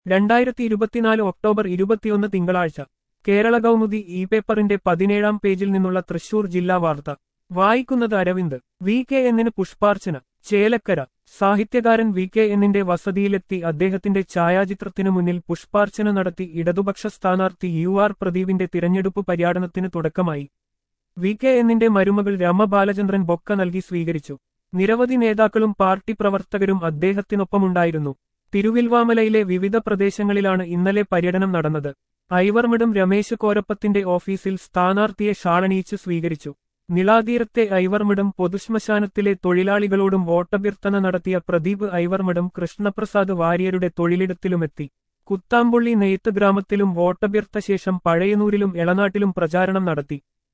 രണ്ടായിരത്തി ഇരുപത്തിനാല് ഒക്ടോബർ ഇരുപത്തിയൊന്ന് തിങ്കളാഴ്ച കേരള കൗമുദി ഇ പേപ്പറിന്റെ പതിനേഴാം പേജിൽ നിന്നുള്ള തൃശൂർ ജില്ലാ വാർത്ത വായിക്കുന്നത് അരവിന്ദ് വി കെ എന്നിന് പുഷ്പാർച്ചന ചേലക്കര സാഹിത്യകാരൻ വി കെ എന്നിന്റെ വസതിയിലെത്തി അദ്ദേഹത്തിന്റെ ഛായാചിത്രത്തിനു മുന്നിൽ പുഷ്പാർച്ചന നടത്തി ഇടതുപക്ഷ സ്ഥാനാർത്ഥി യു ആർ പ്രദീപിന്റെ തിരഞ്ഞെടുപ്പ് പര്യടനത്തിന് തുടക്കമായി വി കെ എന്നിന്റെ മരുമകൾ രമ ബാലചന്ദ്രൻ ബൊക്ക നൽകി സ്വീകരിച്ചു നിരവധി നേതാക്കളും പാർട്ടി പ്രവർത്തകരും അദ്ദേഹത്തിനൊപ്പമുണ്ടായിരുന്നു തിരുവിൽവാമലയിലെ വിവിധ പ്രദേശങ്ങളിലാണ് ഇന്നലെ പര്യടനം നടന്നത് ഐവർമിടും രമേശ് കോരപ്പത്തിന്റെ ഓഫീസിൽ സ്ഥാനാർത്ഥിയെ ഷാളണിയിച്ച് സ്വീകരിച്ചു നിളാതീരത്തെ ഐവർമിടം പൊതുശ്മശാനത്തിലെ തൊഴിലാളികളോടും വോട്ടഭ്യർത്ഥന നടത്തിയ പ്രദീപ് ഐവർമിടം കൃഷ്ണപ്രസാദ് വാര്യരുടെ തൊഴിലിടത്തിലുമെത്തി കുത്താമ്പുള്ളി നെയ്ത്ത് ഗ്രാമത്തിലും വോട്ടഭ്യർത്ഥ ശേഷം പഴയനൂരിലും എളനാട്ടിലും പ്രചാരണം നടത്തി